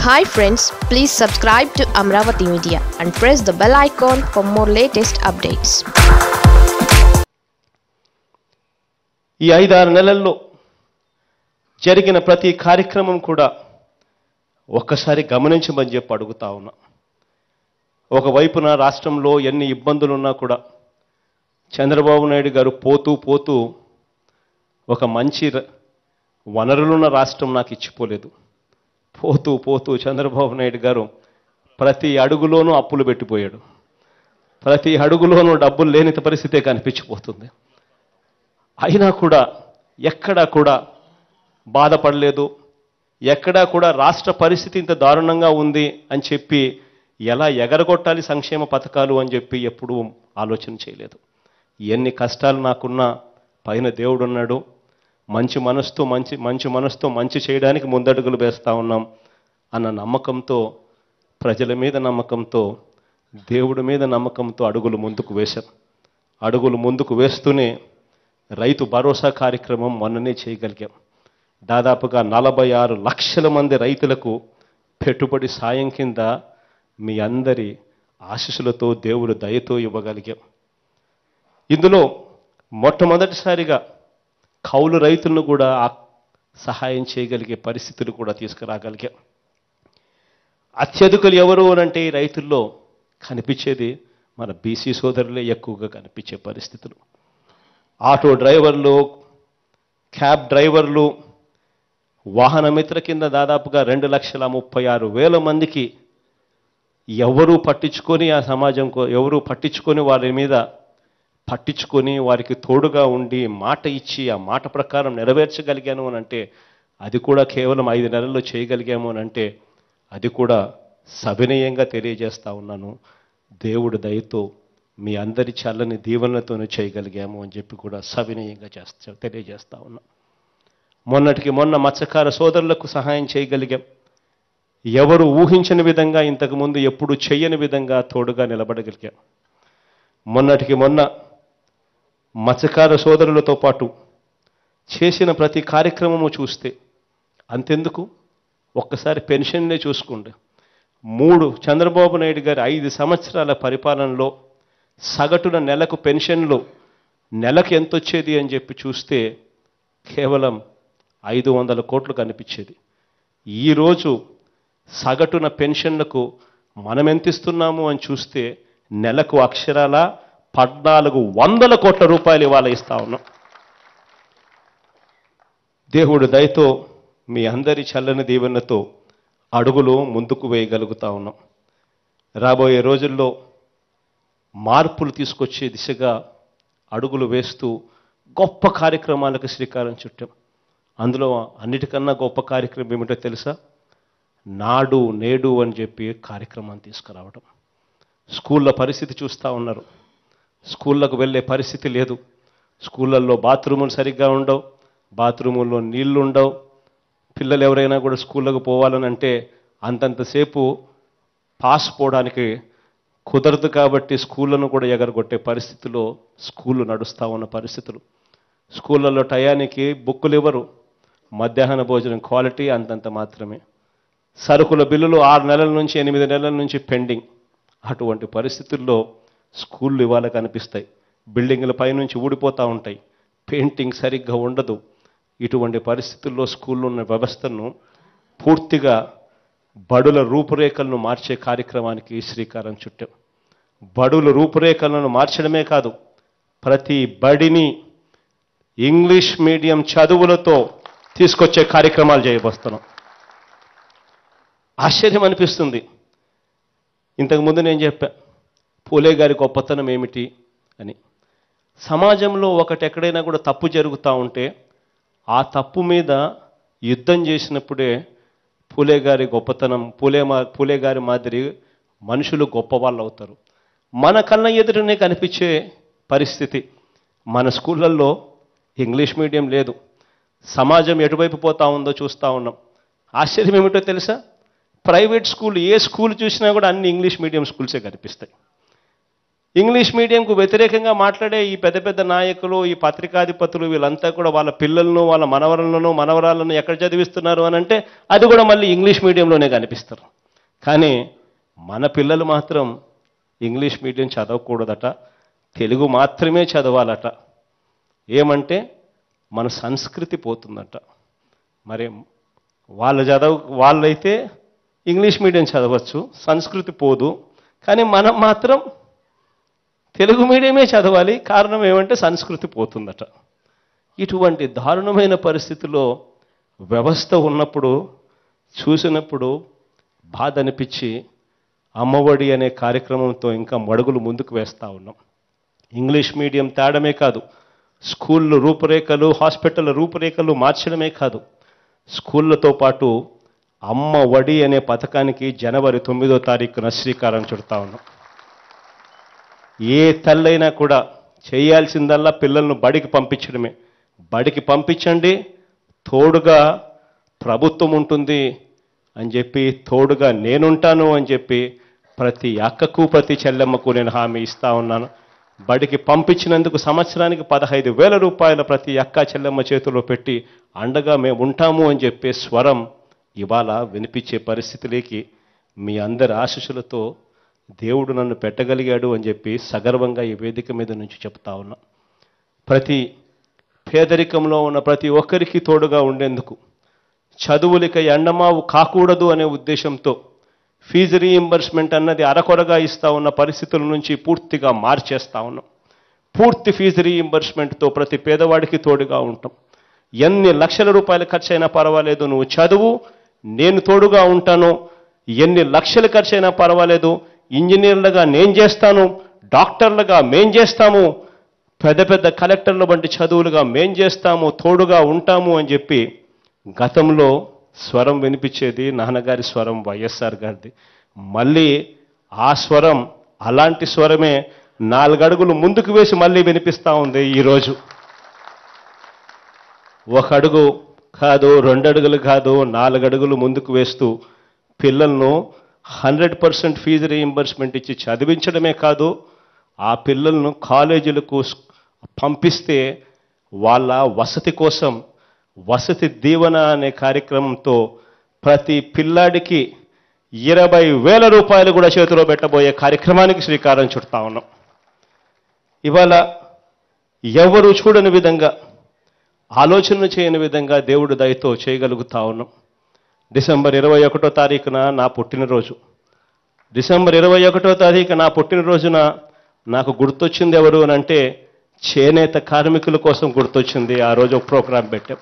Hi friends please subscribe to Amaravati media and press the bell icon for more latest updates ఈ ఐదారు నెలల్లో జరిగిన ప్రతి కార్యక్రమం కూడా ఒక్కసారి గమనించమని చెప్పి అడుగుతా ఉన్నా ఒకవైపున రాష్ట్రంలో ఎన్ని ఇబ్బందులు ఉన్నా కూడా చంద్రబాబు నాయుడు గారు పోతూ పోతూ ఒక మంచి ర- వనరులున్న రాష్ట్రం నాకు ఇచ్చిపోలేదు పోతూ పోతూ చంద్రబాబు నాయుడు గారు ప్రతి అడుగులోనూ అప్పులు పెట్టిపోయాడు ప్రతి అడుగులోనూ డబ్బులు లేని పరిస్థితే కనిపించిపోతుంది అయినా కూడా ఎక్కడా కూడా బాధపడలేదు ఎక్కడా కూడా రాష్ట్ర పరిస్థితి ఇంత దారుణంగా ఉంది అని చెప్పి ఎలా ఎగరగొట్టాలి సంక్షేమ పథకాలు అని చెప్పి ఎప్పుడూ ఆలోచన చేయలేదు ఎన్ని కష్టాలు నాకున్నా పైన దేవుడు ఉన్నాడు మంచి మనసుతో మంచి మంచి మనసుతో మంచి చేయడానికి ముందడుగులు వేస్తూ ఉన్నాం అన్న నమ్మకంతో ప్రజల మీద నమ్మకంతో దేవుడి మీద నమ్మకంతో అడుగులు ముందుకు వేశాం అడుగులు ముందుకు వేస్తూనే రైతు భరోసా కార్యక్రమం మొన్ననే చేయగలిగాం దాదాపుగా నలభై ఆరు లక్షల మంది రైతులకు పెట్టుబడి సాయం కింద మీ అందరి ఆశీస్సులతో దేవుడు దయతో ఇవ్వగలిగాం ఇందులో మొట్టమొదటిసారిగా కౌలు రైతులను కూడా ఆ- సహాయం చేయగలిగే పరిస్థితులు కూడా తీసుకురాగలిగాం అత్యధికులు ఎవరు అనంటే ఈ రైతుల్లో కనిపించేది మన బీసీ సోదరులే ఎక్కువగా కనిపించే పరిస్థితులు ఆటో డ్రైవర్లు క్యాబ్ డ్రైవర్లు వాహన మిత్ర కింద దాదాపుగా రెండు లక్షల ముప్పై ఆరు వేల మందికి ఎవరూ పట్టించుకొని ఆ సమాజం కో- ఎవరూ పట్టించుకొని వారి మీద పట్టించుకొని వారికి తోడుగా ఉండి మాట ఇచ్చి ఆ మాట ప్రకారం నెరవేర్చగలిగాను అని అంటే అది కూడా కేవలం ఐదు నెలల్లో చేయగలిగాము అని అంటే అది కూడా సవినయంగా తెలియజేస్తా ఉన్నాను దేవుడి దయతో మీ అందరి చల్లని దీవెనలతోనే చేయగలిగాము అని చెప్పి కూడా సవినయంగా చేస్తా తెలియజేస్తా ఉన్నా మొన్నటికి మొన్న మత్స్యకార సోదరులకు సహాయం చేయగలిగాం ఎవరు ఊహించని విధంగా ఇంతకుముందు ఎప్పుడు చెయ్యని విధంగా తోడుగా నిలబడగలిగాం మొన్నటికి మొన్న మత్స్యకార సోదరులతో పాటు చేసిన ప్రతి కార్యక్రమము చూస్తే అంతెందుకు ఒక్కసారి పెన్షన్నే చూసుకోండి మూడు చంద్రబాబు నాయుడు గారి ఐదు సంవత్సరాల పరిపాలనలో సగటున నెలకు పెన్షన్లు నెలకు ఎంత వచ్చేది అని చెప్పి చూస్తే కేవలం ఐదు వందల కోట్లు కనిపించేది ఈరోజు సగటున పెన్షన్లకు మనం ఎంత ఇస్తున్నాము అని చూస్తే నెలకు అక్షరాల పద్నాలుగు వందల కోట్ల రూపాయలు ఇవాళ ఇస్తా ఉన్నాం దేవుడు దయతో మీ అందరి చల్లని దీవెనతో అడుగులు ముందుకు వేయగలుగుతా ఉన్నాం రాబోయే రోజుల్లో మార్పులు తీసుకొచ్చే దిశగా అడుగులు వేస్తూ గొప్ప కార్యక్రమాలకు శ్రీకారం చుట్టాం అందులో అన్నిటికన్నా గొప్ప కార్యక్రమం ఏమిటో తెలుసా నాడు నేడు అని చెప్పి కార్యక్రమాన్ని తీసుకురావడం స్కూళ్ళ పరిస్థితి చూస్తూ ఉన్నారు స్కూళ్ళకు వెళ్ళే పరిస్థితి లేదు స్కూళ్ళల్లో బాత్రూములు సరిగ్గా ఉండవు బాత్రూముల్లో నీళ్లు ఉండవు పిల్లలు ఎవరైనా కూడా స్కూళ్ళకు పోవాలని అంటే అంతంతసేపు పాస్ పోవడానికి కుదరదు కాబట్టి స్కూళ్ళను కూడా ఎగరగొట్టే పరిస్థితిలో స్కూళ్ళు నడుస్తూ ఉన్న పరిస్థితులు స్కూళ్ళల్లో టయానికి బుక్కులు ఇవ్వరు మధ్యాహ్న భోజనం క్వాలిటీ అంతంత మాత్రమే సరుకుల బిల్లులు ఆరు నెలల నుంచి ఎనిమిది నెలల నుంచి పెండింగ్ అటువంటి పరిస్థితుల్లో స్కూళ్ళు ఇవాళ కనిపిస్తాయి బిల్డింగ్ల పైనుంచి ఊడిపోతూ ఉంటాయి పెయింటింగ్ సరిగ్గా ఉండదు ఇటువంటి పరిస్థితుల్లో స్కూల్లో ఉన్న వ్యవస్థను పూర్తిగా బడుల రూపురేఖలను మార్చే కార్యక్రమానికి శ్రీకారం చుట్టాం బడుల రూపురేఖలను మార్చడమే కాదు ప్రతి బడిని ఇంగ్లీష్ మీడియం చదువులతో తీసుకొచ్చే కార్యక్రమాలు చేయబోస్తున్నాం ఆశ్చర్యం అనిపిస్తుంది ఇంతకుముందు నేను చెప్పా పూలే గారి గొప్పతనం ఏమిటి అని సమాజంలో ఒకటి ఎక్కడైనా కూడా తప్పు జరుగుతూ ఉంటే ఆ తప్పు మీద యుద్ధం చేసినప్పుడే పూలే గారి గొప్పతనం పూలే మా పూలే గారి మాదిరి మనుషులు గొప్పవాళ్ళు అవుతారు మన కళ్ళ ఎదురునే కనిపించే పరిస్థితి మన స్కూళ్ళల్లో ఇంగ్లీష్ మీడియం లేదు సమాజం ఎటువైపు పోతా ఉందో చూస్తూ ఉన్నాం ఆశ్చర్యం ఏమిటో తెలుసా ప్రైవేట్ స్కూల్ ఏ స్కూల్ చూసినా కూడా అన్ని ఇంగ్లీష్ మీడియం స్కూల్సే కనిపిస్తాయి ఇంగ్లీష్ మీడియంకు వ్యతిరేకంగా మాట్లాడే ఈ పెద్ద పెద్ద నాయకులు ఈ పత్రికాధిపతులు వీళ్ళంతా కూడా వాళ్ళ పిల్లలను వాళ్ళ మనవరాలను మనవరాలను ఎక్కడ చదివిస్తున్నారు అని అంటే అది కూడా మళ్ళీ ఇంగ్లీష్ మీడియంలోనే కనిపిస్తారు కానీ మన పిల్లలు మాత్రం ఇంగ్లీష్ మీడియం చదవకూడదట తెలుగు మాత్రమే చదవాలట ఏమంటే మన సంస్కృతి పోతుందట మరి వాళ్ళు చదవ వాళ్ళైతే ఇంగ్లీష్ మీడియం చదవచ్చు సంస్కృతి పోదు కానీ మనం మాత్రం తెలుగు మీడియమే చదవాలి కారణం ఏమంటే సంస్కృతి పోతుందట ఇటువంటి దారుణమైన పరిస్థితిలో వ్యవస్థ ఉన్నప్పుడు చూసినప్పుడు బాధ అనిపించి అమ్మఒడి అనే కార్యక్రమంతో ఇంకా మడుగులు ముందుకు వేస్తూ ఉన్నాం ఇంగ్లీష్ మీడియం తేడమే కాదు స్కూళ్ళు రూపురేఖలు హాస్పిటల్ రూపురేఖలు మార్చడమే కాదు స్కూళ్ళతో పాటు అమ్మ ఒడి అనే పథకానికి జనవరి తొమ్మిదో తారీఖున శ్రీకారం చుడతా ఉన్నాం ఏ తల్లైనా కూడా చేయాల్సిందల్లా పిల్లలను బడికి పంపించడమే బడికి పంపించండి తోడుగా ప్రభుత్వం ఉంటుంది అని చెప్పి తోడుగా నేనుంటాను అని చెప్పి ప్రతి అక్కకు ప్రతి చెల్లెమ్మకు నేను హామీ ఇస్తా ఉన్నాను బడికి పంపించినందుకు సంవత్సరానికి పదహైదు వేల రూపాయల ప్రతి అక్క చెల్లెమ్మ చేతిలో పెట్టి అండగా మేము ఉంటాము అని చెప్పే స్వరం ఇవాళ వినిపించే పరిస్థితిలోకి మీ అందరి ఆశీస్సులతో దేవుడు నన్ను పెట్టగలిగాడు అని చెప్పి సగర్వంగా ఈ వేదిక మీద నుంచి చెప్తా ఉన్నా ప్రతి పేదరికంలో ఉన్న ప్రతి ఒక్కరికి తోడుగా ఉండేందుకు చదువులిక ఎండమావు కాకూడదు అనే ఉద్దేశంతో ఫీజు రీయింబర్స్మెంట్ అన్నది అరకొరగా ఇస్తా ఉన్న పరిస్థితుల నుంచి పూర్తిగా మార్చేస్తా ఉన్నాం పూర్తి ఫీజు రీయింబర్స్మెంట్తో ప్రతి పేదవాడికి తోడుగా ఉంటాం ఎన్ని లక్షల రూపాయలు ఖర్చు అయినా పర్వాలేదు నువ్వు చదువు నేను తోడుగా ఉంటాను ఎన్ని లక్షలు ఖర్చు అయినా పర్వాలేదు ఇంజనీర్లుగా నేను చేస్తాను డాక్టర్లుగా మేం చేస్తాము పెద్ద పెద్ద కలెక్టర్ల వంటి చదువులుగా మేం చేస్తాము తోడుగా ఉంటాము అని చెప్పి గతంలో స్వరం వినిపించేది నాన్నగారి స్వరం వైఎస్ఆర్ గారిది మళ్ళీ ఆ స్వరం అలాంటి స్వరమే నాలుగడుగులు ముందుకు వేసి మళ్ళీ వినిపిస్తూ ఉంది ఈరోజు ఒక అడుగు కాదు రెండు అడుగులు కాదు నాలుగు అడుగులు ముందుకు వేస్తూ పిల్లలను హండ్రెడ్ పర్సెంట్ ఫీజు రీయింబర్స్మెంట్ ఇచ్చి చదివించడమే కాదు ఆ పిల్లలను కాలేజీలకు పంపిస్తే వాళ్ళ వసతి కోసం వసతి దీవెన అనే కార్యక్రమంతో ప్రతి పిల్లాడికి ఇరవై వేల రూపాయలు కూడా చేతిలో పెట్టబోయే కార్యక్రమానికి శ్రీకారం చుడతా ఉన్నాం ఇవాళ ఎవరు చూడని విధంగా ఆలోచన చేయని విధంగా దేవుడు దయతో చేయగలుగుతా ఉన్నాం డిసెంబర్ ఇరవై ఒకటో తారీఖున నా పుట్టినరోజు డిసెంబర్ ఇరవై ఒకటో తారీఖు నా పుట్టినరోజున నాకు గుర్తొచ్చింది ఎవరు అని అంటే చేనేత కార్మికుల కోసం గుర్తొచ్చింది ఆ రోజు ఒక ప్రోగ్రాం పెట్టాం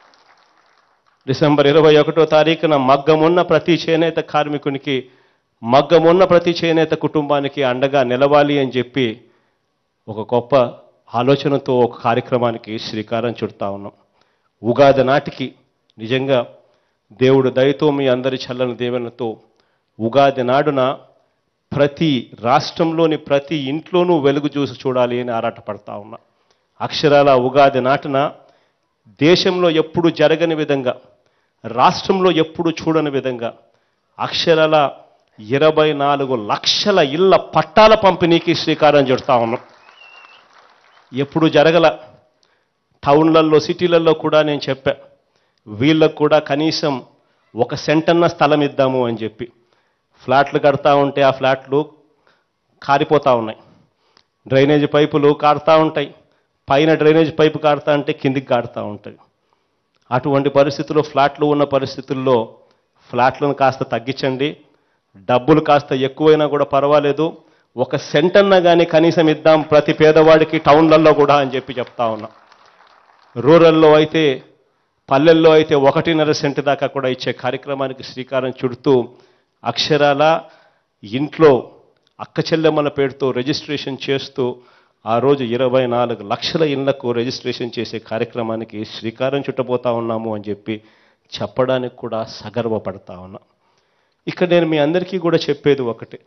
డిసెంబర్ ఇరవై ఒకటో తారీఖున మగ్గమున్న ప్రతి చేనేత కార్మికునికి మగ్గమున్న ప్రతి చేనేత కుటుంబానికి అండగా నిలవాలి అని చెప్పి ఒక గొప్ప ఆలోచనతో ఒక కార్యక్రమానికి శ్రీకారం చుడతా ఉన్నాం ఉగాది నాటికి నిజంగా దేవుడు దయతో మీ అందరి చల్లని దీవెనతో ఉగాది నాడున ప్రతి రాష్ట్రంలోని ప్రతి ఇంట్లోనూ వెలుగు చూసి చూడాలి అని ఆరాటపడతా ఉన్నా అక్షరాల ఉగాది నాటున దేశంలో ఎప్పుడు జరగని విధంగా రాష్ట్రంలో ఎప్పుడు చూడని విధంగా అక్షరాల ఇరవై నాలుగు లక్షల ఇళ్ల పట్టాల పంపిణీకి శ్రీకారం చుడతా ఉన్నాం ఎప్పుడు జరగల టౌన్లలో సిటీలలో కూడా నేను చెప్పా వీళ్ళకు కూడా కనీసం ఒక సెంటన్న స్థలం ఇద్దాము అని చెప్పి ఫ్లాట్లు కడతా ఉంటే ఆ ఫ్లాట్లు కారిపోతూ ఉన్నాయి డ్రైనేజ్ పైపులు కారుతూ ఉంటాయి పైన డ్రైనేజ్ పైపు కారుతా అంటే కిందికి కారుతూ ఉంటాయి అటువంటి పరిస్థితుల్లో ఫ్లాట్లు ఉన్న పరిస్థితుల్లో ఫ్లాట్లను కాస్త తగ్గించండి డబ్బులు కాస్త ఎక్కువైనా కూడా పర్వాలేదు ఒక సెంటన్నా కానీ కనీసం ఇద్దాం ప్రతి పేదవాడికి టౌన్లలో కూడా అని చెప్పి చెప్తా ఉన్నా రూరల్లో అయితే పల్లెల్లో అయితే ఒకటిన్నర సెంటు దాకా కూడా ఇచ్చే కార్యక్రమానికి శ్రీకారం చుడుతూ అక్షరాల ఇంట్లో అక్క చెల్లెమ్మల పేరుతో రిజిస్ట్రేషన్ చేస్తూ ఆ రోజు ఇరవై నాలుగు లక్షల ఇళ్లకు రిజిస్ట్రేషన్ చేసే కార్యక్రమానికి శ్రీకారం చుట్టబోతా ఉన్నాము అని చెప్పి చెప్పడానికి కూడా సగర్వపడతా ఉన్నా ఇక్కడ నేను మీ అందరికీ కూడా చెప్పేది ఒకటే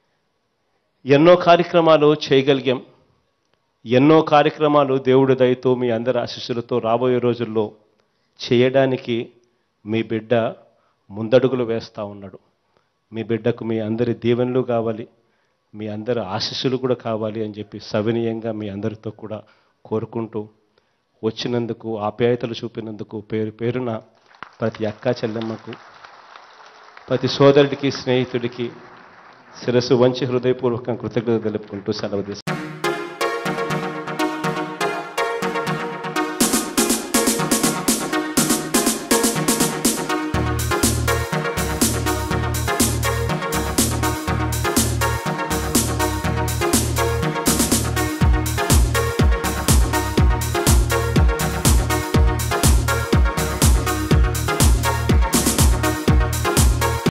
ఎన్నో కార్యక్రమాలు చేయగలిగాం ఎన్నో కార్యక్రమాలు దేవుడి దయతో మీ అందరి ఆశీస్సులతో రాబోయే రోజుల్లో చేయడానికి మీ బిడ్డ ముందడుగులు వేస్తూ ఉన్నాడు మీ బిడ్డకు మీ అందరి దీవెనలు కావాలి మీ అందరి ఆశీస్సులు కూడా కావాలి అని చెప్పి సవినీయంగా మీ అందరితో కూడా కోరుకుంటూ వచ్చినందుకు ఆప్యాయతలు చూపినందుకు పేరు పేరున ప్రతి అక్క చెల్లెమ్మకు ప్రతి సోదరుడికి స్నేహితుడికి శిరస్సు వంచి హృదయపూర్వకంగా కృతజ్ఞత తెలుపుకుంటూ సెలవు తీసుకుంటాను.